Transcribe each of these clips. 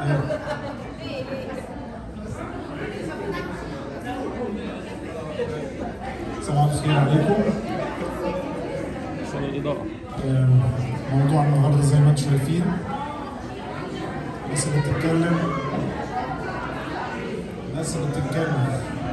صباح الخير عليكم شغل الإدارة آه، موضوع النهارده زي ما انتم شايفين الناس اللي بتتكلم الناس اللي بتتكلم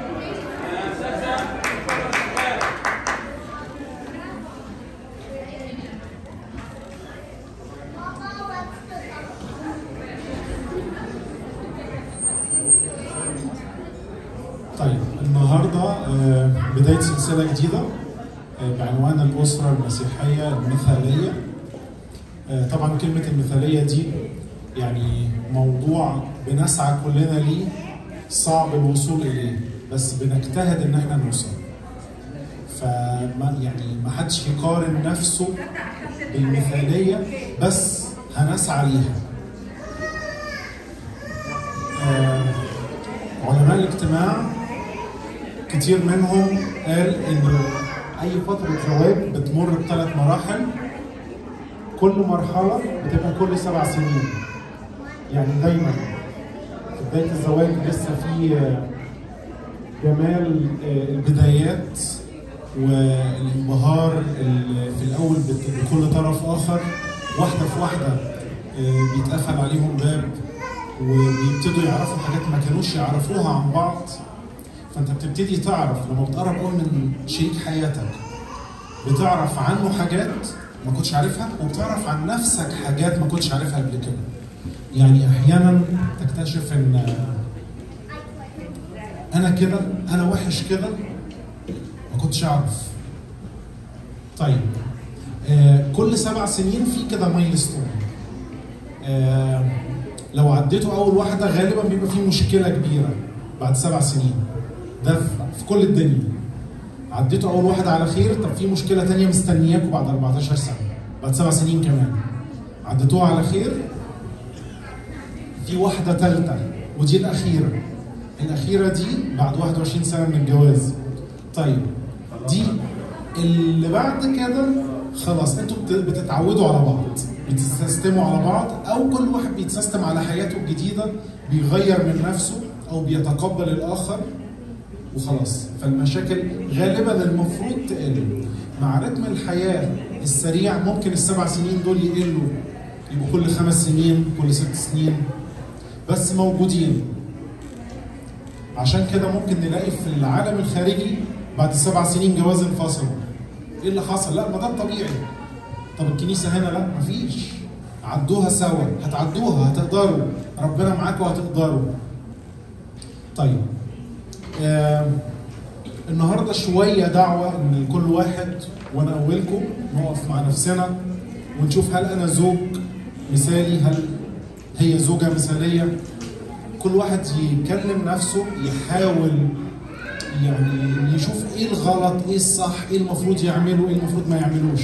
طيب النهارده آه، بدايه سلسله جديده آه، بعنوان الاسره المسيحيه المثاليه آه، طبعا كلمه المثاليه دي يعني موضوع بنسعى كلنا ليه صعب الوصول اليه بس بنجتهد ان احنا نوصل فما يعني ما حدش يقارن نفسه بالمثاليه بس هنسعى ليها آه، علماء الاجتماع كتير منهم قال ان اي فتره زواج بتمر بثلاث مراحل كل مرحله بتبقى كل سبع سنين يعني دايما في بدايه الزواج لسه في آه، جمال آه، البدايات والانبهار ال- في الاول بت- بكل طرف اخر واحده في واحده آه، بيتقفل عليهم باب وبيبتدوا يعرفوا حاجات ما كانوش يعرفوها عن بعض فانت بتبتدي تعرف لما بتقرب قوي من شريك حياتك بتعرف عنه حاجات ما كنتش عارفها وبتعرف عن نفسك حاجات ما كنتش عارفها قبل كده يعني احيانا تكتشف ان انا كده انا وحش كده ما كنتش اعرف طيب آه كل سبع سنين في كده مايلستون آه لو عديته اول واحده غالبا بيبقى في مشكله كبيره بعد سبع سنين ده في في كل الدنيا عديته اول واحده على خير طب في مشكله تانية مستنياكوا بعد 14 سنه بعد سبع سنين كمان عديتوها على خير في واحده ثالثه ودي الاخيره الاخيره دي بعد 21 سنه من الجواز طيب دي اللي بعد كده خلاص انتوا بت- بتتعودوا على بعض بتستسلموا على بعض او كل واحد بيتسيستم على حياته الجديده بيغير من نفسه او بيتقبل الاخر وخلاص فالمشاكل غالبا المفروض تقل مع رتم الحياه السريع ممكن السبع سنين دول يقلوا يبقوا كل خمس سنين كل ست سنين بس موجودين عشان كده ممكن نلاقي في العالم الخارجي بعد سبع سنين جواز انفصلوا ايه اللي حصل؟ لا ما ده الطبيعي طب الكنيسه هنا لا مفيش عدوها سوا هتعدوها هتقدروا ربنا معاكم وهتقدروا طيب آه النهارده شويه دعوه ان لكل واحد وانا اولكم نقف مع نفسنا ونشوف هل انا زوج مثالي هل هي زوجه مثاليه كل واحد يكلم نفسه يحاول يعني يشوف ايه الغلط ايه الصح ايه المفروض يعمله ايه المفروض ما يعملوش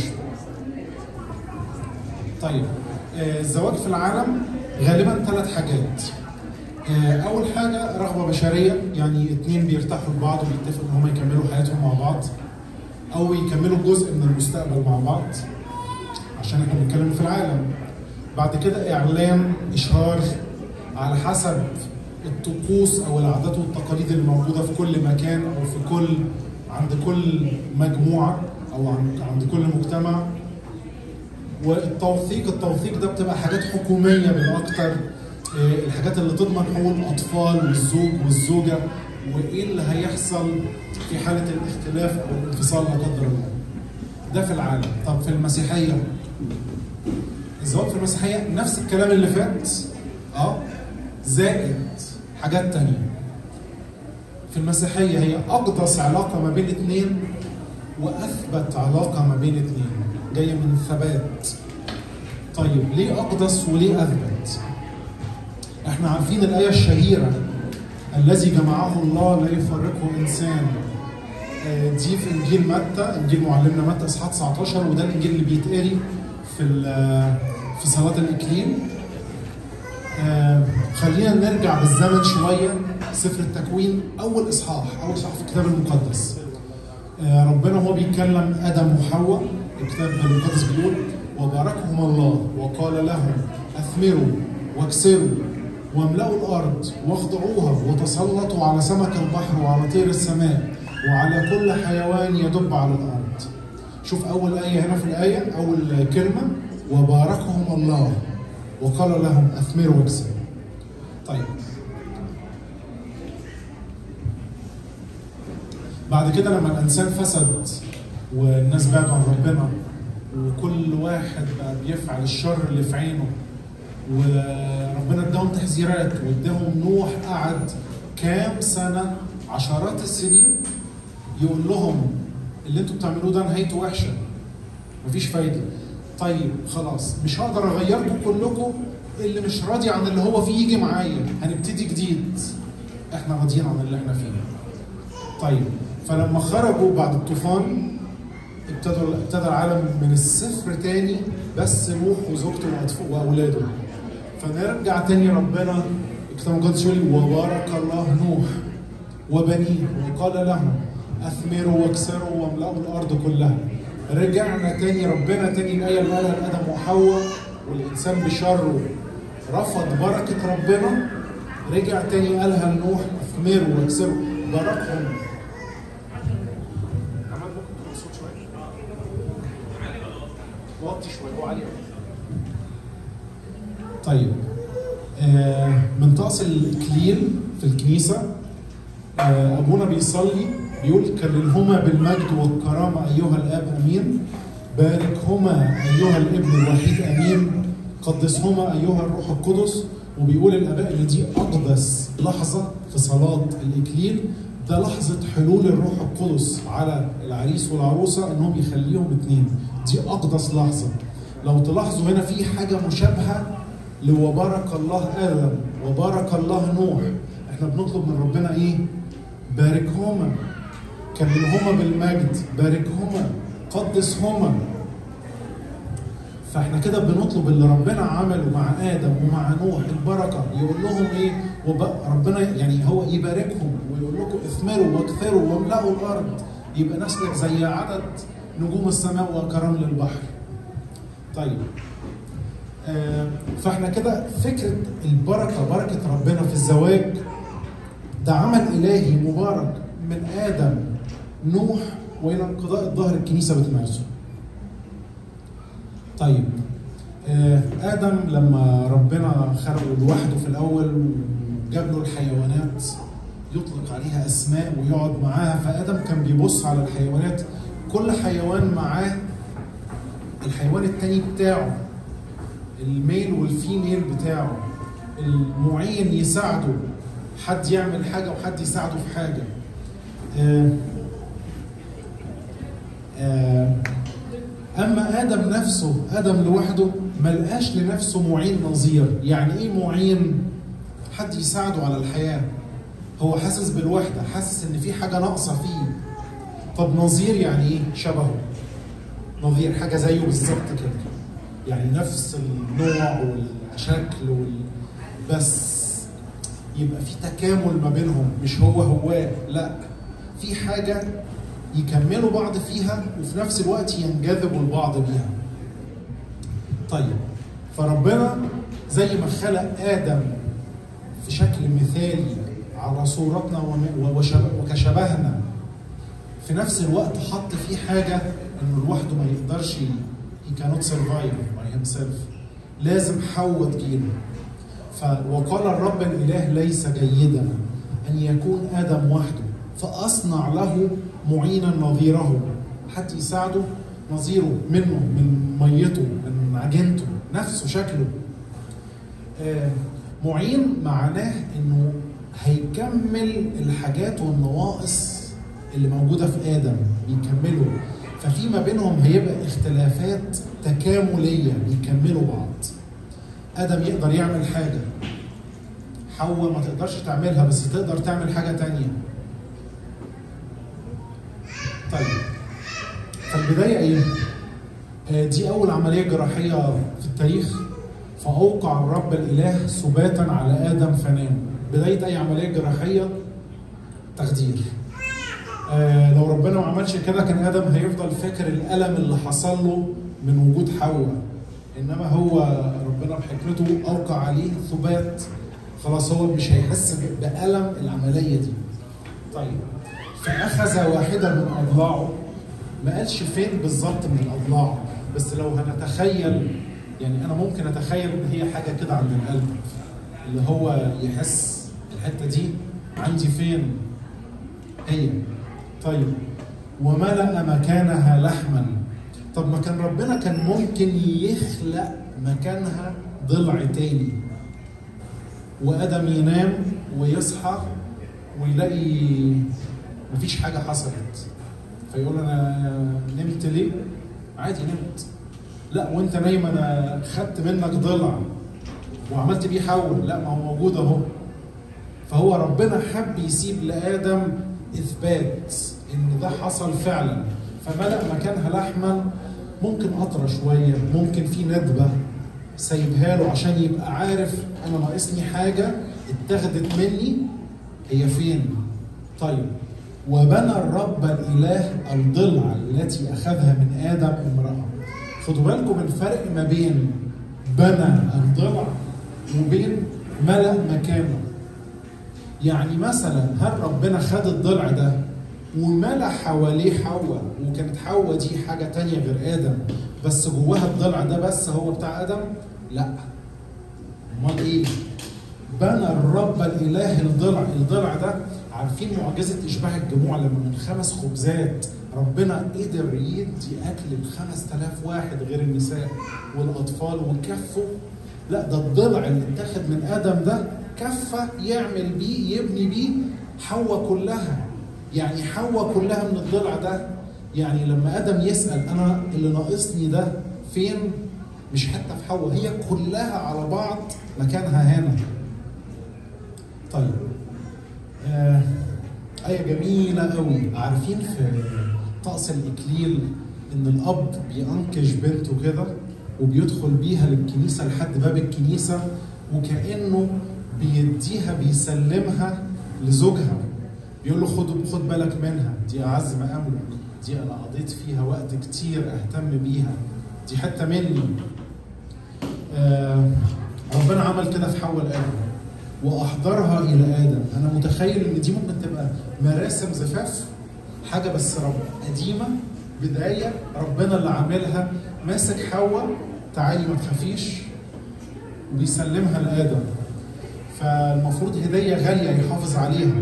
طيب آه، الزواج في العالم غالبا ثلاث حاجات آه، اول حاجه رغبه بشريه يعني اتنين بيرتاحوا لبعض وبيتفقوا ان هم يكملوا حياتهم مع بعض او يكملوا جزء من المستقبل مع بعض عشان احنا بنتكلم في العالم بعد كده اعلان اشهار على حسب الطقوس او العادات والتقاليد اللي موجوده في كل مكان او في كل عند كل مجموعه او عند عند كل مجتمع والتوثيق التوثيق ده بتبقى حاجات حكوميه بالاكثر آه، الحاجات اللي تضمن حقوق الاطفال والزوج والزوجه وايه اللي هيحصل في حاله الاختلاف او الانفصال لا قدر الله ده في العالم طب في المسيحيه الزواج في المسيحيه نفس الكلام اللي فات اه زائد حاجات تانية في المسيحية هي أقدس علاقة ما بين اتنين وأثبت علاقة ما بين اتنين جاية من الثبات طيب ليه أقدس وليه أثبت؟ احنا عارفين الآية الشهيرة الذي جمعه الله لا يفرقه إنسان آه، دي في إنجيل متى إنجيل معلمنا متى إصحاح 19 وده الإنجيل اللي بيتقري في ال- في صلاة الإكليل آه، خلينا نرجع بالزمن شويه سفر التكوين اول اصحاح اول اصحاح في الكتاب المقدس آه، ربنا هو بيتكلم ادم وحواء الكتاب المقدس بيقول وباركهم الله وقال لهم اثمروا واكسروا واملأوا الأرض واخضعوها وتسلطوا على سمك البحر وعلى طير السماء وعلى كل حيوان يدب على الأرض شوف أول آية هنا في الآية أول كلمة وباركهم الله وقال لهم أثمروا واكسبوا طيب بعد كده لما الانسان فسد والناس بعدوا عن ربنا وكل واحد بقى بيفعل الشر اللي في عينه وربنا اداهم تحذيرات واداهم نوح قعد كام سنه عشرات السنين يقول لهم اللي انتوا بتعملوه ده نهايته وحشه مفيش فايده طيب خلاص مش هقدر اغيركم كلكم اللي مش راضي عن اللي هو فيه يجي معايا هنبتدي جديد احنا راضيين عن اللي احنا فيه طيب فلما خرجوا بعد الطوفان ابتدوا ابتدى العالم من الصفر تاني بس نوح وزوجته وأطف- واولاده فنرجع تاني ربنا الكتاب المقدس يقول وبارك الله نوح وبنيه وقال لهم اثمروا واكسروا واملأوا الارض كلها رجعنا تاني ربنا تاني الايه اللي قالها لادم وحواء والانسان بشره رفض بركه ربنا رجع تاني قالها لنوح اثمروا واكسروا باركهم عمال ممكن تبقى صوت شويه وطي شويه هو عالي أوي. طيب آه من طقس الكليل في الكنيسه آه ابونا بيصلي بيقول كللهما بالمجد والكرامه ايها الاب امين باركهما ايها الابن الوحيد امين قدسهما ايها الروح القدس وبيقول الاباء ان دي اقدس لحظه في صلاه الاكليل ده لحظه حلول الروح القدس على العريس والعروسه انهم يخليهم اتنين دي اقدس لحظه لو تلاحظوا هنا في حاجه مشابهه لوبارك الله ادم وبارك الله نوح احنا بنطلب من ربنا ايه باركهما كملهما بالمجد باركهما قدسهما فاحنا كده بنطلب اللي ربنا عمله مع ادم ومع نوح البركه يقول لهم ايه وب... ربنا يعني هو يباركهم ويقول لكم اثمروا واكثروا واملأوا الارض يبقى نسلك زي عدد نجوم السماء وكرمل البحر. طيب آه فاحنا كده فكره البركه بركه ربنا في الزواج ده عمل الهي مبارك من ادم نوح والى انقضاء الظهر الكنيسه بتمارسه. طيب آه، ادم لما ربنا خلقه لوحده في الاول وجاب له الحيوانات يطلق عليها اسماء ويقعد معاها فادم كان بيبص على الحيوانات كل حيوان معاه الحيوان التاني بتاعه الميل والفيميل بتاعه المعين يساعده حد يعمل حاجه وحد يساعده في حاجه آه، آه، اما ادم نفسه ادم لوحده ملقاش لنفسه معين نظير يعني ايه معين حد يساعده على الحياه هو حاسس بالوحده حاسس ان في حاجه ناقصه فيه طب نظير يعني ايه شبهه نظير حاجه زيه بالظبط كده يعني نفس النوع والشكل وال... بس يبقى في تكامل ما بينهم مش هو هو لا في حاجه يكملوا بعض فيها وفي نفس الوقت ينجذبوا لبعض بيها. طيب فربنا زي ما خلق ادم في شكل مثالي على صورتنا وم- وشب- وكشبهنا في نفس الوقت حط فيه حاجه انه لوحده ما يقدرش he cannot survive by himself لازم حواء تجيله ف- وقال الرب الاله ليس جيدا ان يكون ادم وحده فاصنع له معينا نظيره حد يساعده نظيره منه من ميته من عجينته نفسه شكله آه، معين معناه انه هيكمل الحاجات والنواقص اللي موجوده في ادم بيكملوا ففي ما بينهم هيبقى اختلافات تكامليه بيكملوا بعض ادم يقدر يعمل حاجه حواء ما تقدرش تعملها بس تقدر تعمل حاجه تانية طيب فالبدايه ايه آه، دي اول عمليه جراحيه في التاريخ فاوقع الرب الاله سباتا على ادم فنام بدايه اي عمليه جراحيه تخدير آه لو ربنا ما عملش كده كان ادم هيفضل فاكر الالم اللي حصل له من وجود حواء انما هو ربنا بحكمته اوقع عليه ثبات خلاص هو مش هيحس ب- بألم العملية دي طيب فأخذ واحدة من أضلاعه ما قالش فين بالظبط من الأضلاع بس لو هنتخيل يعني أنا ممكن أتخيل إن هي حاجة كده عند القلب اللي هو يحس الحتة دي عندي فين هي طيب وملأ مكانها لحما طب ما كان ربنا كان ممكن يخلق مكانها ضلع تاني وادم ينام ويصحى ويلاقي مفيش حاجه حصلت فيقول انا نمت ليه؟ عادي نمت لا وانت نايم انا خدت منك ضلع وعملت بيه حول لا ما هو موجود اهو فهو ربنا حب يسيب لادم اثبات ان ده حصل فعلا فملأ مكانها لحما ممكن قطره شويه ممكن في ندبه سايبها له عشان يبقى عارف انا ناقصني حاجه اتاخدت مني هي فين طيب وبنى الرب الاله الضلع التي اخذها من ادم امراه خدوا بالكم الفرق ما بين بنى الضلع وبين ملأ مكانه يعني مثلا هل ربنا خد الضلع ده وملا حواليه حواء وكانت حواء دي حاجة تانية غير آدم بس جواها الضلع ده بس هو بتاع آدم؟ لا امال ايه؟ بنى الرب الاله الضلع، الضلع ده عارفين معجزة إشباع الجموع لما من خمس خبزات ربنا قدر يدي أكل ل 5000 واحد غير النساء والأطفال وكفوا لا ده الضلع اللي اتاخد من آدم ده كفة يعمل بيه يبني بيه حواء كلها يعني حواء كلها من الضلع ده يعني لما ادم يسال انا اللي ناقصني ده فين مش حتى في حواء هي كلها على بعض مكانها هنا طيب آه آية جميلة قوي عارفين في طقس الإكليل إن الأب بينكش بنته كده وبيدخل بيها للكنيسة لحد باب الكنيسة وكأنه بيديها بيسلمها لزوجها بيقول له خد خد بالك منها دي اعز ما املك دي انا قضيت فيها وقت كتير اهتم بيها دي حته مني آه ربنا عمل كده في حواء ادم واحضرها الى ادم انا متخيل ان دي ممكن تبقى مراسم زفاف حاجه بس رب قديمه بدايه ربنا اللي عاملها ماسك حواء تعالي ما تخافيش وبيسلمها لادم فالمفروض هديه غاليه يحافظ عليها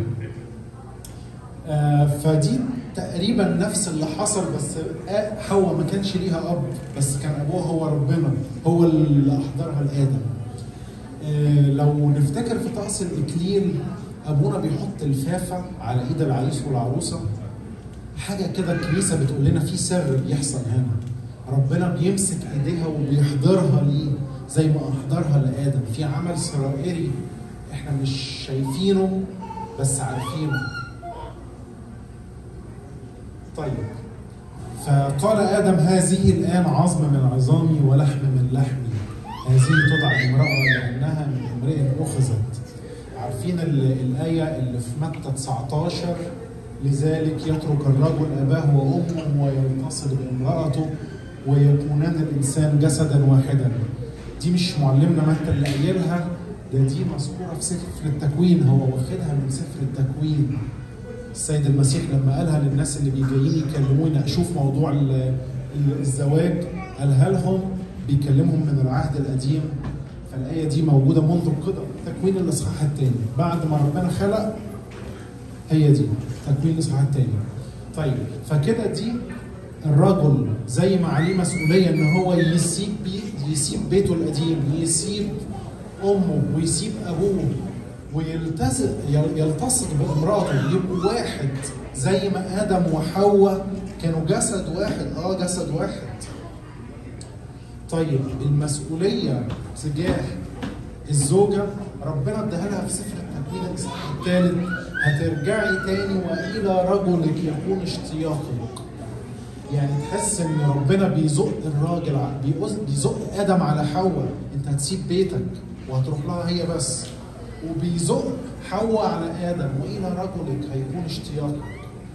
آه فدي تقريبا نفس اللي حصل بس حواء ما كانش ليها اب بس كان ابوها هو ربنا هو اللي احضرها لادم آه لو نفتكر في طقس الاكليل ابونا بيحط الفافه على ايد العريس والعروسه حاجه كده الكنيسه بتقول لنا في سر بيحصل هنا ربنا بيمسك ايديها وبيحضرها ليه زي ما احضرها لادم في عمل سرائري احنا مش شايفينه بس عارفينه طيب فقال آدم هذه الآن عظم من عظامي ولحم من لحمي هذه تدعى امرأة لأنها من امرئ أخذت عارفين ال- الآية اللي في متى 19 لذلك يترك الرجل أباه وأمه ويتصل بامرأته ويكونان الإنسان جسدا واحدا دي مش معلمنا متى اللي قايلها ده دي مذكورة في سفر التكوين هو واخدها من سفر التكوين السيد المسيح لما قالها للناس اللي بيجيين يكلموه يناقشوه في موضوع ال- ال- الزواج قالها لهم بيكلمهم من العهد القديم فالآية دي موجودة منذ القدم تكوين الإصحاح الثاني بعد ما ربنا خلق هي دي تكوين الإصحاح الثاني طيب فكده دي الرجل زي ما عليه مسؤولية إن هو يسيب بي يسيب بيته القديم يسيب أمه ويسيب أبوه ويلتصق يلتصق بامرأته يبقوا واحد زي ما آدم وحواء كانوا جسد واحد اه جسد واحد طيب المسؤولية تجاه الزوجة ربنا اداها لها في سفر التكوين الإصحاح الثالث هترجعي تاني وإلى رجلك يكون اشتياقك يعني تحس ان ربنا بيزق الراجل ع- بيقص- بيزق ادم على حواء انت هتسيب بيتك وهتروح لها هي بس وبيزق حواء على ادم والى رجلك هيكون اشتياقك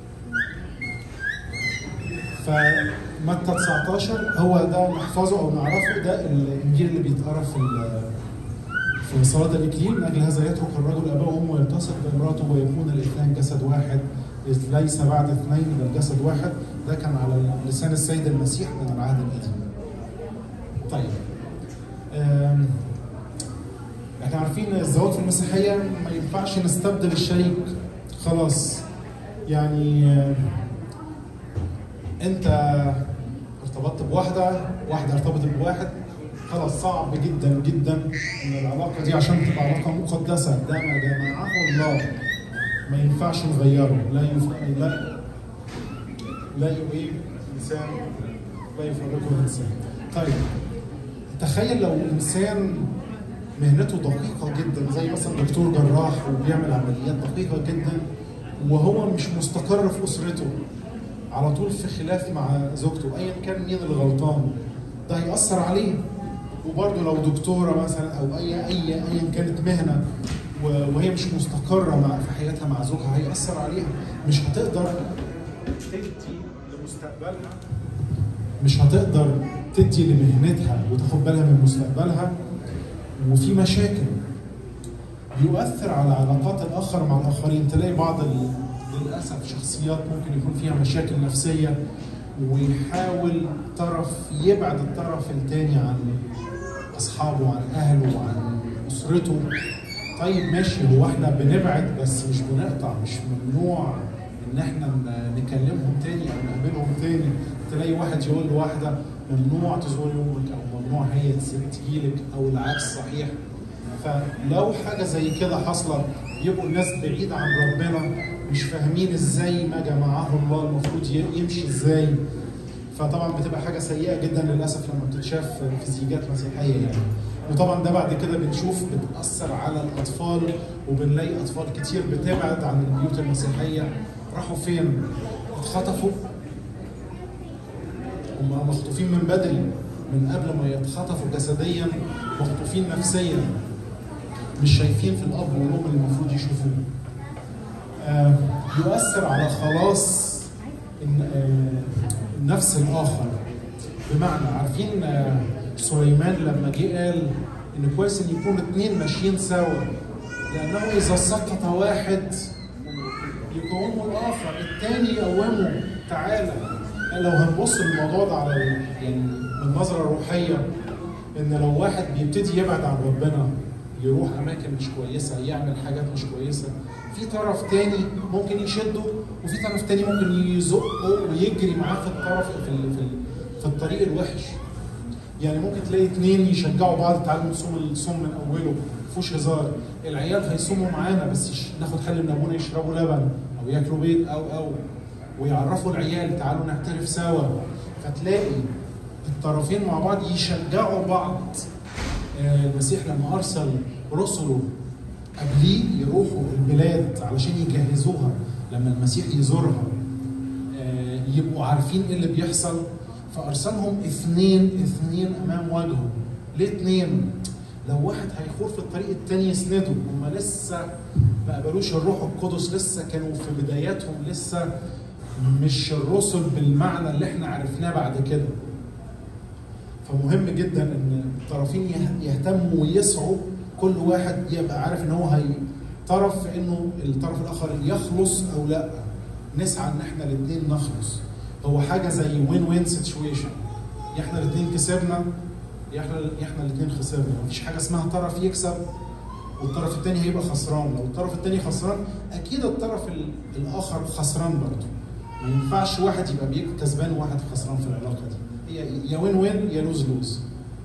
فمتى 19 هو ده نحفظه او نعرفه ده الانجيل اللي بيتقرا في ال- في صلاة الإكليل من أجل هذا يترك الرجل أباه وأمه ويلتصق بامرأته ويكون الاثنان جسد واحد إذ ليس بعد اثنين بل جسد واحد ده كان على لسان السيد المسيح من العهد القديم. طيب آم، احنا عارفين الزواج في المسيحية ما ينفعش نستبدل الشريك خلاص يعني آم، انت ارتبطت بواحدة واحدة ارتبطت بواحد خلاص صعب جدا جدا ان العلاقة دي عشان تبقى علاقة مقدسة ده ما جمعه الله ما ينفعش نغيره لا ينفع لا لا يغيب انسان لا يفرقه انسان طيب تخيل لو انسان مهنته دقيقة جدا زي مثلا دكتور جراح وبيعمل عمليات دقيقة جدا وهو مش مستقر في أسرته على طول في خلاف مع زوجته أيا كان مين اللي غلطان ده هيأثر عليه وبرضه لو دكتورة مثلا أو أي أي أيا كانت مهنة و- وهي مش مستقرة مع في حياتها مع زوجها هيأثر عليها مش هتقدر تدي لمستقبلها مش هتقدر تدي لمهنتها وتاخد بالها من مستقبلها وفي مشاكل بيؤثر على علاقات الاخر مع الاخرين تلاقي بعض ال... للاسف شخصيات ممكن يكون فيها مشاكل نفسيه ويحاول طرف يبعد الطرف الثاني عن اصحابه وعن اهله وعن اسرته طيب ماشي هو احنا بنبعد بس مش بنقطع مش ممنوع ان احنا ن- نكلمهم تاني او نقابلهم تاني تلاقي واحد يقول لواحده ممنوع تزور يومك او ممنوع هي تجيلك او العكس صحيح فلو حاجه زي كده حصلت يبقوا الناس بعيده عن ربنا مش فاهمين ازاي ما جمعه الله المفروض ي- يمشي ازاي فطبعا بتبقى حاجه سيئه جدا للاسف لما بتتشاف في زيجات مسيحيه يعني وطبعا ده بعد كده بنشوف بتاثر على الاطفال وبنلاقي اطفال كتير بتبعد عن البيوت المسيحيه راحوا فين؟ اتخطفوا هم مخطوفين من بدري من قبل ما يتخطفوا جسديا مخطوفين نفسيا مش شايفين في الاب والام اللي المفروض يشوفوه آه، يؤثر على خلاص الن- آه، النفس الاخر بمعنى عارفين آه، سليمان لما جه قال ان كويس ان يكون اتنين ماشيين سوا لانه اذا سقط واحد يقومه الاخر الثاني يقومه تعالى لو هنبص للموضوع ده على ال- يعني من نظره روحيه ان لو واحد بيبتدي يبعد عن ربنا يروح اماكن مش كويسه يعمل حاجات مش كويسه في طرف تاني ممكن يشده وفي طرف تاني ممكن يزقه ويجري معاه في الطرف في ال- في, ال- في الطريق الوحش يعني ممكن تلاقي اتنين يشجعوا بعض تعالوا نصوم الصوم من اوله مفيهوش هزار العيال هيصوموا معانا بس يش... ناخد حل من ابونا يشربوا لبن او ياكلوا بيض او او ويعرفوا العيال تعالوا نعترف سوا فتلاقي الطرفين مع بعض يشجعوا بعض آه، المسيح لما ارسل رسله قبليه يروحوا البلاد علشان يجهزوها لما المسيح يزورها آه، يبقوا عارفين ايه اللي بيحصل فارسلهم اثنين اثنين امام وجهه ليه اثنين؟ لو واحد هيخور في الطريق التاني يسنده هم لسه ما قبلوش الروح القدس لسه كانوا في بداياتهم لسه مش الرسل بالمعنى اللي احنا عرفناه بعد كده فمهم جدا ان الطرفين يه- يهتموا ويسعوا كل واحد يبقى عارف ان هو هي طرف في انه الطرف الاخر يخلص او لا نسعى ان احنا الاثنين نخلص هو حاجه زي وين وين سيتويشن يا احنا الاثنين كسبنا يا احنا يا احنا الاثنين خسرنا مفيش حاجه اسمها طرف يكسب والطرف الثاني هيبقى خسران لو الطرف الثاني خسران اكيد الطرف ال- الاخر خسران برضه ما ينفعش واحد يبقى بيك- كسبان وواحد خسران في العلاقه دي هي يا وين وين يا لوز لوز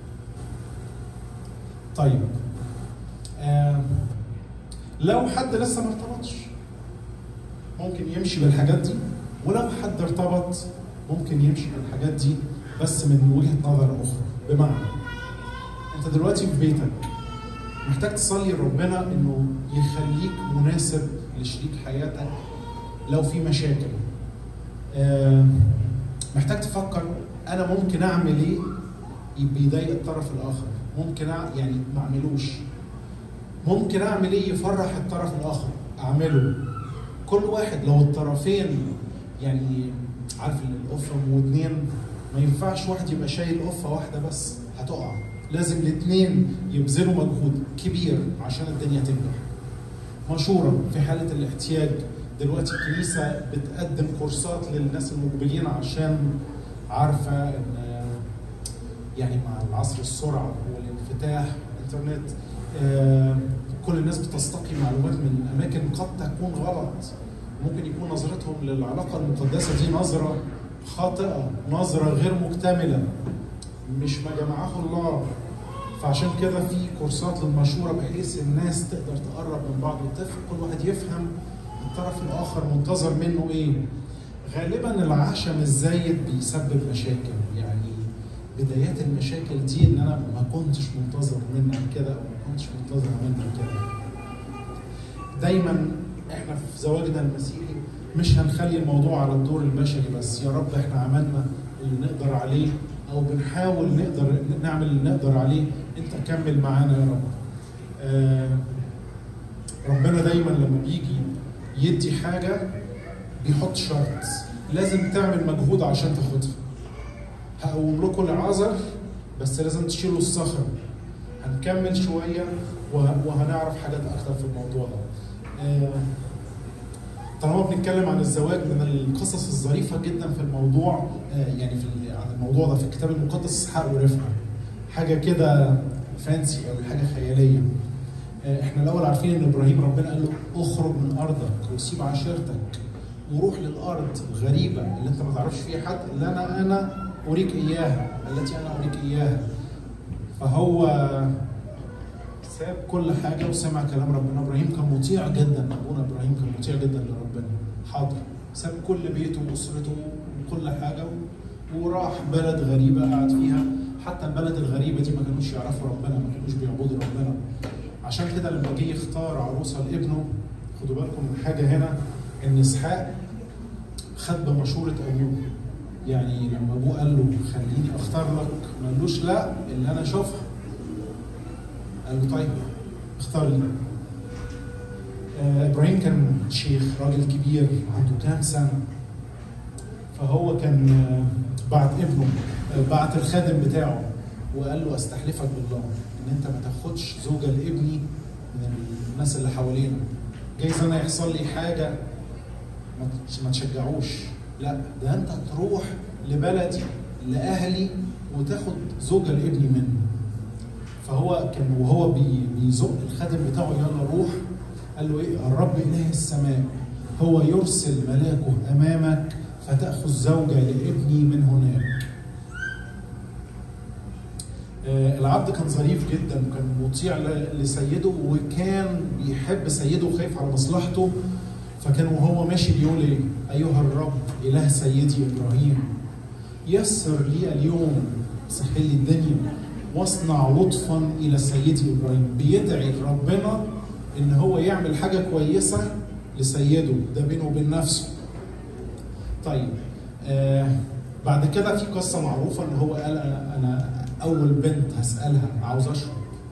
طيب آه لو حد لسه ما ارتبطش ممكن يمشي بالحاجات دي ولو حد ارتبط ممكن يمشي بالحاجات دي بس من وجهه نظر اخرى بمعنى انت دلوقتي في بيتك محتاج تصلي لربنا انه يخليك مناسب لشريك حياتك لو في مشاكل آه، محتاج تفكر انا ممكن اعمل ايه بيضايق الطرف الاخر ممكن أع... يعني ما اعملوش ممكن اعمل ايه يفرح الطرف الاخر اعمله كل واحد لو الطرفين يعني عارف القفه ودنين ما ينفعش واحد يبقى شايل قفه واحده بس هتقع لازم الاثنين يبذلوا مجهود كبير عشان الدنيا تنجح مشورة في حالة الاحتياج دلوقتي الكنيسة بتقدم كورسات للناس المقبلين عشان عارفة ان يعني مع العصر السرعة والانفتاح والانترنت آه، كل الناس بتستقي معلومات من اماكن قد تكون غلط ممكن يكون نظرتهم للعلاقة المقدسة دي نظرة خاطئة نظرة غير مكتملة مش ما جمعه الله فعشان كده في كورسات للمشورة بحيث الناس تقدر تقرب من بعض وتفهم كل واحد يفهم الطرف الآخر منتظر منه إيه غالبا العشم الزايد بيسبب مشاكل يعني بدايات المشاكل دي ان انا ما كنتش منتظر منك كده او ما كنتش منتظر منك كده دايما احنا في زواجنا المسيحي مش هنخلي الموضوع على الدور البشري بس يا رب احنا عملنا اللي نقدر عليه او بنحاول نقدر نعمل اللي نقدر عليه انت كمل معانا يا رب آه ربنا دايما لما بيجي يدي حاجه بيحط شرط لازم تعمل مجهود عشان تاخدها هقوم لكم العذر بس لازم تشيلوا الصخر هنكمل شويه وه- وهنعرف حاجات اكتر في الموضوع ده آه، طالما بنتكلم عن الزواج من القصص الظريفه جدا في الموضوع آه، يعني في ال- عن الموضوع ده في الكتاب المقدس اسحاق ورفقه حاجه كده فانسي او حاجه خياليه آه، احنا الاول عارفين ان ابراهيم ربنا قال له اخرج من ارضك وسيب عشيرتك وروح للارض الغريبه اللي انت ما تعرفش فيها حد اللي انا انا اريك اياها التي انا اريك اياها فهو ساب كل حاجه وسمع كلام ربنا ابراهيم كان مطيع جدا ابونا ابراهيم كان مطيع جدا لربنا حاضر ساب كل بيته واسرته وكل حاجه وراح بلد غريبه قعد فيها حتى البلد الغريبه دي ما كانوش يعرفوا ربنا ما كانوش بيعبدوا ربنا عشان كده لما جه يختار عروسه لابنه خدوا بالكم من حاجه هنا ان اسحاق خد بمشوره ابوه يعني لما ابوه قال له خليني اختار لك ما قالوش لا اللي انا اشوفها قال له طيب اختار لي آه، ابراهيم كان شيخ راجل كبير عنده كام سنه فهو كان آه، بعت ابنه آه، بعت الخادم بتاعه وقال له استحلفك بالله ان انت ما تاخدش زوجه لابني من الناس اللي حوالينا جايز انا يحصل لي حاجه ما تش- ما تشجعوش لا ده انت تروح لبلدي لاهلي وتاخد زوجه لابني منه فهو كان وهو بي- بيزق الخادم بتاعه يلا روح قال له ايه الرب اله السماء هو يرسل ملاكه امامك فتاخذ زوجه لابني من هناك آه، العبد كان ظريف جدا وكان مطيع ل- لسيده وكان بيحب سيده وخايف على مصلحته فكان وهو ماشي بيقول ايه ايها الرب اله سيدي ابراهيم يسر لي اليوم سهل لي الدنيا واصنع لطفا الى سيدي ابراهيم بيدعي ربنا ان هو يعمل حاجه كويسه لسيده ده بينه وبين نفسه طيب آه بعد كده في قصه معروفه ان هو قال انا أنا اول بنت هسالها عاوز اشرب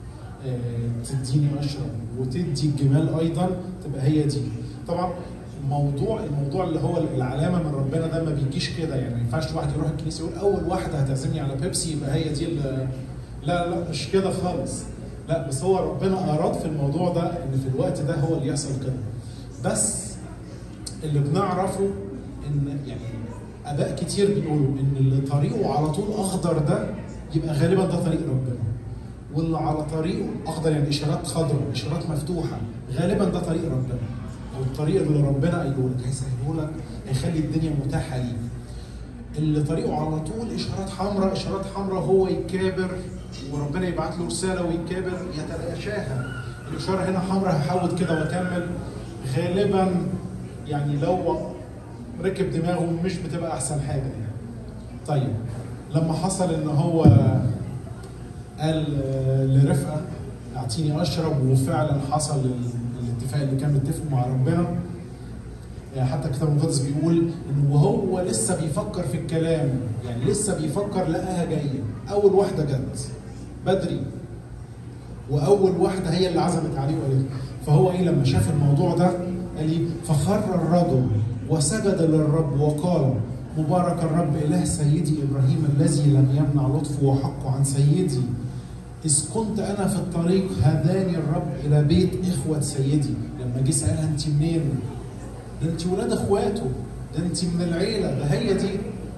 آه تديني اشرب وتدي الجمال ايضا تبقى هي دي طبعا موضوع الموضوع اللي هو العلامه من ربنا ده ما بيجيش كده يعني ما ينفعش واحد يروح الكنيسه يقول اول واحده هتعزمني على بيبسي يبقى هي دي اللي لا لا مش كده خالص لا بس هو ربنا اراد في الموضوع ده ان في الوقت ده هو اللي يحصل كده بس اللي بنعرفه ان يعني اباء كتير بيقولوا ان اللي طريقه على طول اخضر ده يبقى غالبا ده طريق ربنا واللي على طريقه اخضر يعني اشارات خضراء اشارات مفتوحه غالبا ده طريق ربنا او الطريق اللي ربنا قايله لك هيسهله لك هيخلي الدنيا متاحه ليك اللي طريقه على طول اشارات حمراء اشارات حمراء هو يكابر وربنا يبعت له رساله ويكابر يتلاشاها الاشاره هنا حمراء هحاول كده واكمل غالبا يعني لو ركب دماغه مش بتبقى احسن حاجه يعني. طيب لما حصل ان هو قال آه، لرفقه اعطيني اشرب وفعلا حصل ال- الاتفاق اللي كان متفق مع ربنا يعني حتى الكتاب المقدس بيقول ان وهو لسه بيفكر في الكلام يعني لسه بيفكر لقاها جايه اول واحده جت بدري واول واحده هي اللي عزمت عليه وقالت فهو ايه لما شاف الموضوع ده قال ايه فخر الرجل وسجد للرب وقال مبارك الرب اله سيدي ابراهيم الذي لم يمنع لطفه وحقه عن سيدي إذ كنت أنا في الطريق هذاني الرب إلى بيت إخوة سيدي لما جه سألها أنت منين؟ ده أنت ولاد إخواته ده أنت من العيلة ده هي دي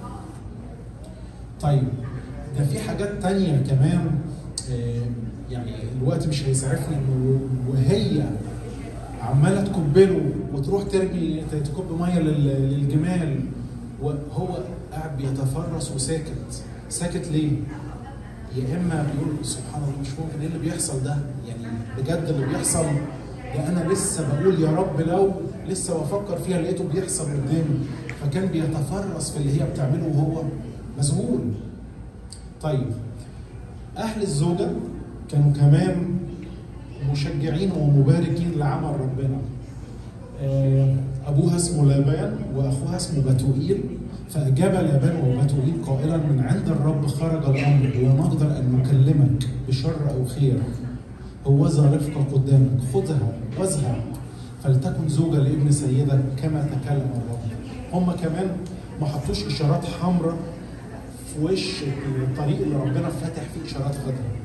طيب ده في حاجات تانية كمان آه، يعني الوقت مش هيسعفني إنه وهي عماله تكبله وتروح ترمي تكب ميه لل- للجمال وهو قاعد بيتفرس وساكت ساكت ليه؟ يا اما بيقول سبحان الله مش ممكن ايه اللي بيحصل ده؟ يعني بجد اللي بيحصل ده انا لسه بقول يا رب لو لسه بفكر فيها لقيته بيحصل قدامي فكان بيتفرس في اللي هي بتعمله وهو مذهول. طيب اهل الزوجه كانوا كمان مشجعين ومباركين لعمل ربنا آه، أبوها اسمه لابان وأخوها اسمه بتوئيل فأجاب لابان وبتوئيل قائلا من عند الرب خرج الأمر ونقدر أن نكلمك بشر أو خير هوذا رفقة قدامك خذها واذهب فلتكن زوجة لابن سيدك كما تكلم الرب هم كمان ما حطوش إشارات حمراء في وش الطريق اللي ربنا فاتح فيه إشارات خضراء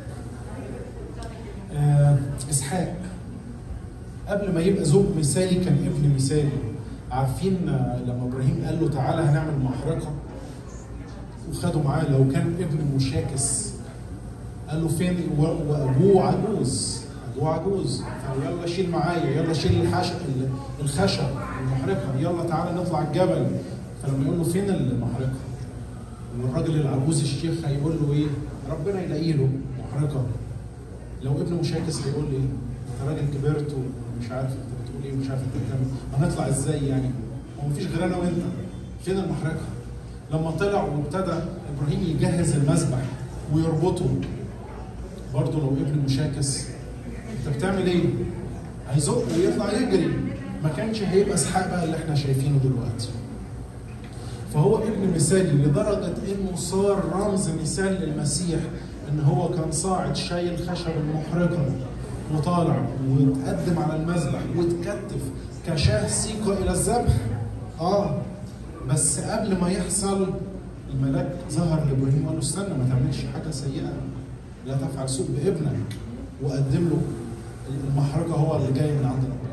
آه، اسحاق قبل ما يبقى زوج مثالي كان ابن مثالي عارفين آه، لما ابراهيم قال له تعالى هنعمل محرقه وخدوا معاه لو كان ابن مشاكس قال له فين و- وابوه عجوز ابوه عجوز يلا شيل معايا يلا شيل الحش ال- الخشب المحرقه يلا تعالى نطلع الجبل فلما يقول له فين المحرقه والراجل العجوز الشيخ هيقول له ايه ربنا يلاقي له محرقه لو ابن مشاكس هيقول لي انت راجل كبرت ومش عارف انت بتقول ايه ومش عارف انت بتعمل هنطلع ازاي يعني هو مفيش غير انا وانت فين المحرقه لما طلع وابتدى ابراهيم يجهز المذبح ويربطه برضه لو ابن مشاكس انت بتعمل ايه؟ هيزق ويطلع يجري ما كانش هيبقى اسحاق بقى اللي احنا شايفينه دلوقتي فهو ابن مثالي لدرجة انه صار رمز مثال للمسيح ان هو كان صاعد شايل خشب المحرقة وطالع وتقدم على المذبح وتكتف كشاه سيقة الى الذبح اه بس قبل ما يحصل الملاك ظهر لابراهيم وقال له استنى ما تعملش حاجة سيئة لا تفعل سوء بابنك وقدم له المحرقة هو اللي جاي من عند ربنا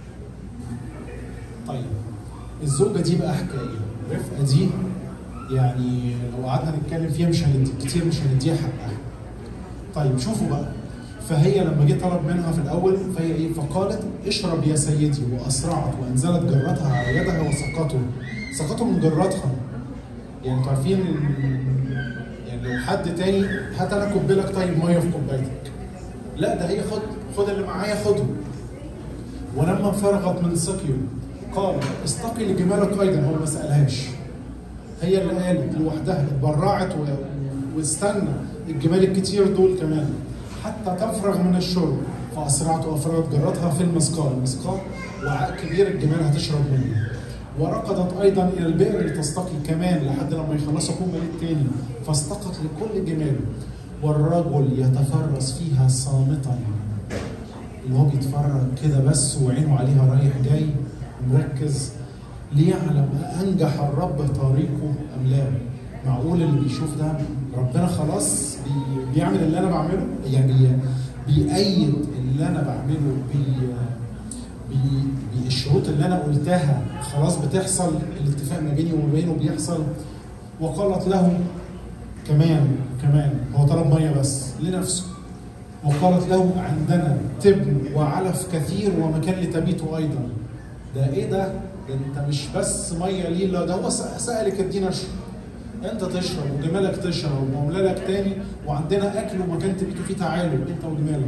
طيب الزوجة دي بقى حكاية رفقة دي يعني لو قعدنا نتكلم فيها مش هندي كتير مش هنديها حقها طيب شوفوا بقى فهي لما جه طلب منها في الاول فهي ايه فقالت اشرب يا سيدي واسرعت وانزلت جرتها على يدها وسقته سقته من جرتها يعني انتوا عارفين يعني لو حد تاني هات انا كوبلك طيب ميه في كوبايتك لا ده هي خد خد اللي معايا خده ولما فرغت من سقيه قال استقي لجمالك ايضا هو ما سالهاش هي اللي قالت لوحدها اتبرعت و... واستنى الجمال الكتير دول كمان حتى تفرغ من الشرب فاسرعت وافرغت جرتها في المسقاه، المسقاه وعاء كبير الجمال هتشرب منه. ورقدت ايضا الى البئر لتستقي كمان لحد لما يخلصوا كل مليء تاني فاستقت لكل جمال والرجل يتفرس فيها صامتا اللي هو بيتفرج كده بس وعينه عليها رايح جاي مركز ليعلم أنجح الرب طريقه أم لا معقول اللي بيشوف ده ربنا خلاص بي بيعمل اللي أنا بعمله يعني بيأيد اللي أنا بعمله بي بي بي الشروط اللي أنا قلتها خلاص بتحصل الاتفاق ما بيني وما بينه بيحصل وقالت له كمان كمان هو طلب ميه بس لنفسه وقالت له عندنا تبن وعلف كثير ومكان لتبيته ايضا ده ايه ده؟ ده انت مش بس ميه ليه لا ده هو سالك ادينا اشرب انت تشرب وجمالك تشرب ومولالك تاني وعندنا اكل ومكان تبيتوا فيه تعالوا انت وجمالك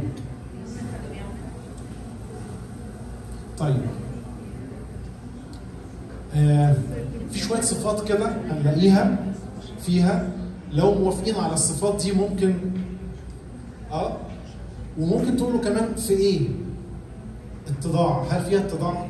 طيب آه في شويه صفات كده هنلاقيها فيها لو موافقين على الصفات دي ممكن اه وممكن تقولوا كمان في ايه؟ اتضاع، هل فيها اتضاع؟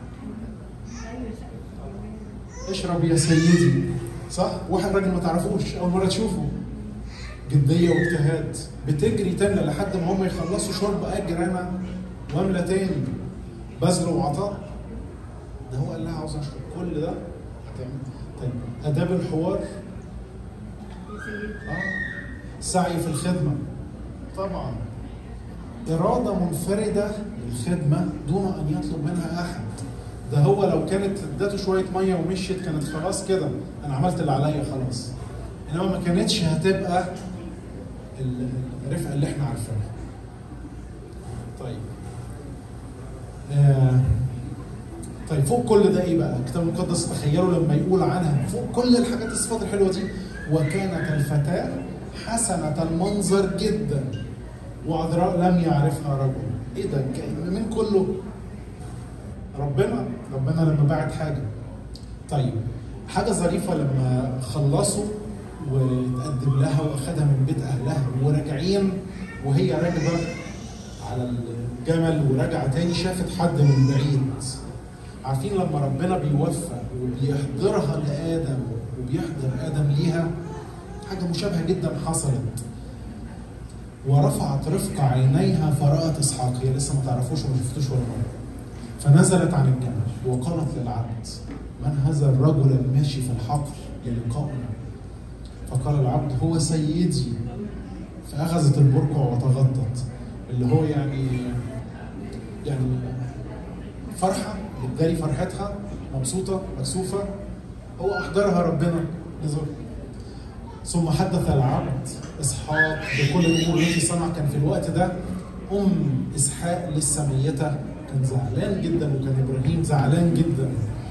اشرب يا سيدي صح؟ واحد راجل ما تعرفوش اول مره تشوفه جديه واجتهاد بتجري تاني لحد ما هم يخلصوا شرب اجر انا واملى تاني بذل وعطاء ده هو قال لها عاوز اشرب كل ده هتعمل طيب اداب الحوار اه سعي في الخدمه طبعا إرادة منفردة للخدمة دون أن يطلب منها أحد ده هو لو كانت ادته شوية مية ومشيت كانت خلاص كده أنا عملت اللي عليا خلاص إنما ما كانتش هتبقى ال- الرفقة اللي إحنا عارفينها طيب آه طيب فوق كل ده ايه بقى؟ الكتاب المقدس تخيلوا لما يقول عنها فوق كل الحاجات الصفات الحلوه دي وكانت الفتاه حسنه المنظر جدا وعذراء لم يعرفها رجل. ايه ده؟ ك- من كله؟ ربنا ربنا لما بعت حاجه. طيب حاجه ظريفه لما خلصوا وتقدم لها واخدها من بيت اهلها وراجعين وهي راكبه على الجمل وراجعه تاني شافت حد من بعيد عارفين لما ربنا بيوفق وبيحضرها لادم وبيحضر ادم ليها حاجه مشابهه جدا حصلت ورفعت رفقة عينيها فرأت إسحاق هي لسه ما تعرفوش وما شفتوش ولا مرة فنزلت عن الجمل وقالت للعبد من هذا الرجل الماشي في الحقل للقائنا فقال العبد هو سيدي فأخذت البرقع وتغطت اللي هو يعني يعني فرحة بتداري فرحتها مبسوطة مكسوفة هو أحضرها ربنا لزوجها ثم حدث العبد إسحاق بكل الأمور التي صنع كان في الوقت ده أم إسحاق لسه ميتة كان زعلان جدا وكان إبراهيم زعلان جدا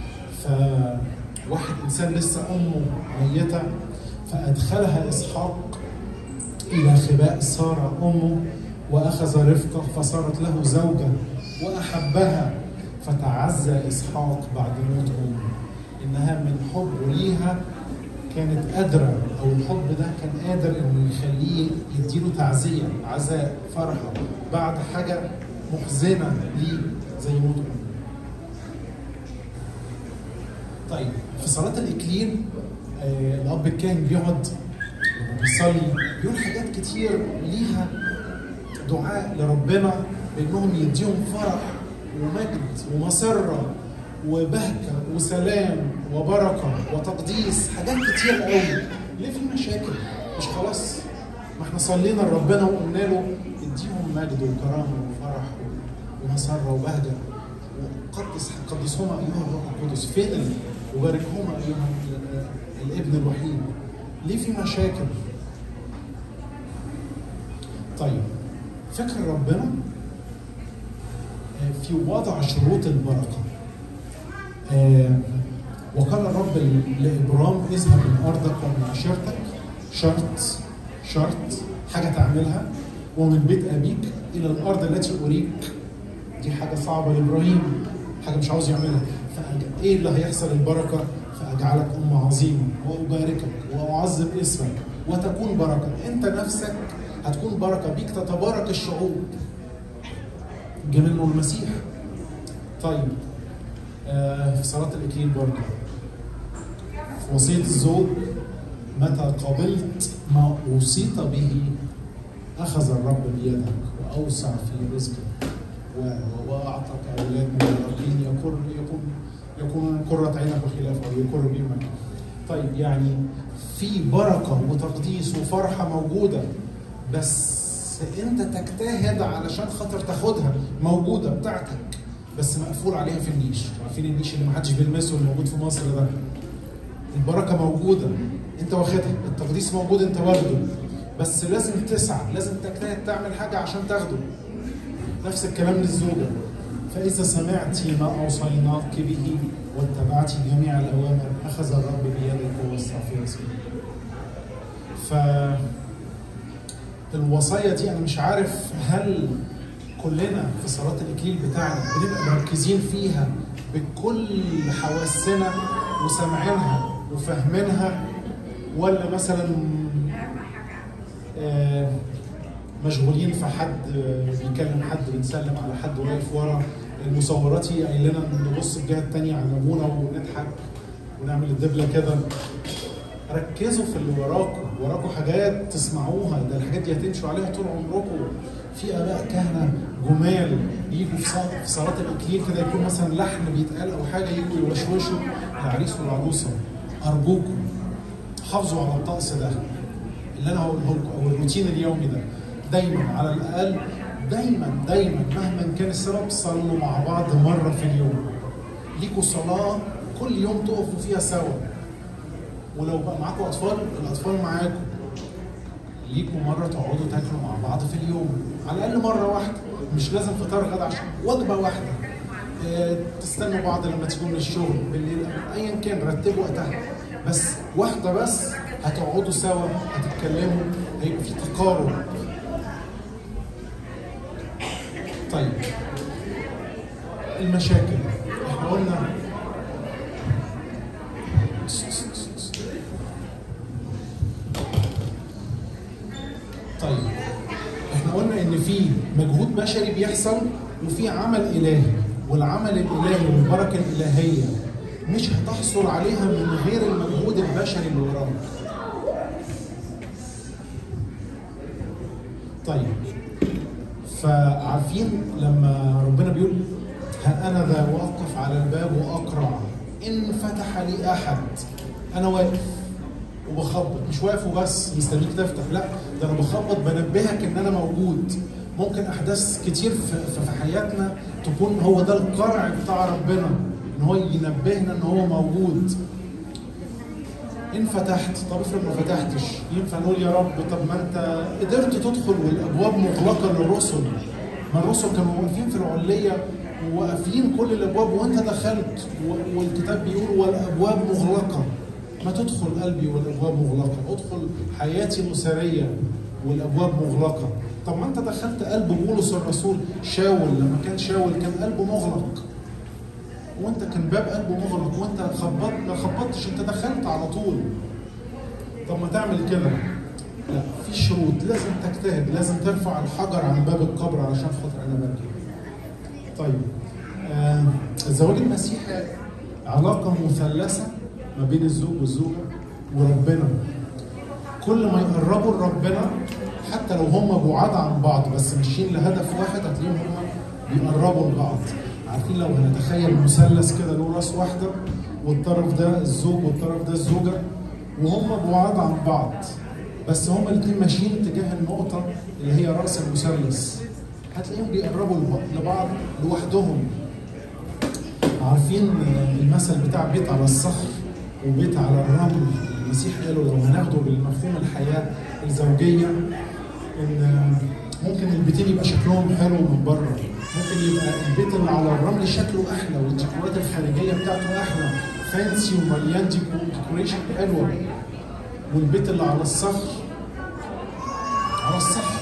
فواحد إنسان لسه أمه ميتة فأدخلها إسحاق إلى خباء سارة أمه وأخذ رفقة فصارت له زوجة وأحبها فتعزى إسحاق بعد موت أمه إنها من حبه ليها كانت قادرة أو الحب ده كان قادر إنه يخليه يديله تعزية عزاء فرحة بعد حاجة محزنة ليه زي موت أمه طيب في صلاة الإكليل آه الأب الكاهن بيقعد بيصلي بيقول حاجات كتير ليها دعاء لربنا بانهم يديهم فرح ومجد ومسره وبهجه وسلام وبركه وتقديس حاجات كتير قوي ليه في مشاكل مش خلاص ما احنا صلينا لربنا وقلنا له اديهم مجد وكرامه وفرح ومسره وبهجه وقدس قدسهما ايها الروح القدس فين وباركهما ايها الابن الوحيد ليه في مشاكل طيب فكر ربنا في وضع شروط البركة وقال الرب لإبرام اذهب من أرضك ومن عشيرتك شرط شرط حاجة تعملها ومن بيت أبيك إلى الأرض التي أريك دي حاجة صعبة لإبراهيم حاجة مش عاوز يعملها فإيه اللي هيحصل البركة فأجعلك أمة عظيمة وأباركك وأعظم اسمك وتكون بركة أنت نفسك هتكون بركة بيك تتبارك الشعوب جه منه المسيح طيب آه في صلاة الإكليل برضه في وصية الزوج متى قبلت ما أوصيت به أخذ الرب بيدك وأوسع في رزقك وأعطاك أولاد مباركين يكون يكون يكون قرة عينك وخلاف أو يكر بهم طيب يعني في بركة وتقديس وفرحة موجودة بس انت تجتهد علشان خاطر تاخدها موجوده بتاعتك بس مقفول عليها في النيش عارفين النيش اللي محدش بيلمسه اللي موجود في مصر ده البركه موجوده انت واخدها التقديس موجود انت واخده بس لازم تسعى لازم تجتهد تعمل حاجه عشان تاخده نفس الكلام للزوجه فاذا سمعت ما اوصيناك به واتبعت جميع الاوامر اخذ الرب بيدك ووسع في رزقك ف الوصايا دي انا مش عارف هل كلنا في صلاه الاكليل بتاعنا بنبقى مركزين فيها بكل حواسنا وسامعينها وفاهمينها ولا مثلا آه مشغولين في حد بيكلم حد بنسلم على حد واقف ورا المصوراتي قايل لنا نبص الجهه الثانيه على ابونا ونضحك ونعمل الدبله كده ركزوا في اللي وراكم وراكم حاجات تسمعوها ده الحاجات دي هتمشوا عليها طول عمركم في اباء كهنه جمال يجوا في صلاه في صلاه الاكليل كده يكون مثلا لحن بيتقال او حاجه يجوا يوشوشوا العريس والعروسه ارجوكم حافظوا على الطقس ده اللي انا هقوله لكم او الروتين اليومي ده دايما على الاقل دايما دايما مهما كان السبب صلوا مع بعض مره في اليوم ليكوا صلاه كل يوم تقفوا فيها سوا ولو بقى معاكم اطفال الاطفال معاكم ليكوا مره تقعدوا تاكلوا مع بعض في اليوم على الاقل مره واحده مش لازم فطار غدا عشان وجبه واحده آه، تستنوا بعض لما تيجوا من الشغل بالليل ايا كان رتبوا وقتها بس واحده بس هتقعدوا سوا هتتكلموا هيبقى في تقارب طيب المشاكل احنا قلنا طيب احنا قلنا ان في مجهود بشري بيحصل وفي عمل الهي والعمل الالهي والبركه الالهيه مش هتحصل عليها من غير المجهود البشري اللي وراك طيب فعارفين لما ربنا بيقول ها انا ذا واقف على الباب واقرع ان فتح لي احد انا واقف وبخبط مش واقف وبس مستنيك تفتح لا ده انا بخبط بنبهك ان انا موجود ممكن احداث كتير في في حياتنا تكون هو ده القرع بتاع ربنا ان هو ينبهنا ان هو موجود ان فتحت طب افرض ما فتحتش ينفع نقول يا رب طب ما انت قدرت تدخل والابواب مغلقه للرسل ما الرسل كانوا واقفين في العليه وواقفين كل الابواب وانت دخلت و- والكتاب بيقول والابواب مغلقه ما تدخل قلبي والابواب مغلقه ادخل حياتي الاسريه والابواب مغلقه طب ما انت دخلت قلب بولس الرسول شاول لما كان شاول كان قلبه مغلق وانت كان باب قلبه مغلق وانت خبطت ما خبطتش انت دخلت على طول طب ما تعمل كده لا في شروط لازم تجتهد لازم ترفع الحجر عن باب القبر علشان خاطر انا باجي طيب آه الزواج المسيحي علاقة مثلثة ما بين الزوج والزوجة وربنا كل ما يقربوا لربنا حتى لو هم بعاد عن بعض بس ماشيين لهدف واحد هتلاقيهم هم بيقربوا لبعض عارفين لو هنتخيل مثلث كده له راس واحده والطرف ده الزوج والطرف ده الزوجه وهم بعاد عن بعض بس هم الاثنين ماشيين تجاه النقطه اللي هي راس المثلث هتلاقيهم بيقربوا لب- لبعض لوحدهم عارفين المثل بتاع بيت على الصخر وبيت على الرمل المسيح قاله لو هناخده بالمفهوم الحياه الزوجيه ان ممكن البيتين يبقى شكلهم حلو من بره ممكن يبقى البيت اللي على الرمل شكله احلى والديكورات الخارجيه بتاعته احلى فانسي ومليان ديكو- ديكوريشن حلوه والبيت اللي على الصخر على الصخر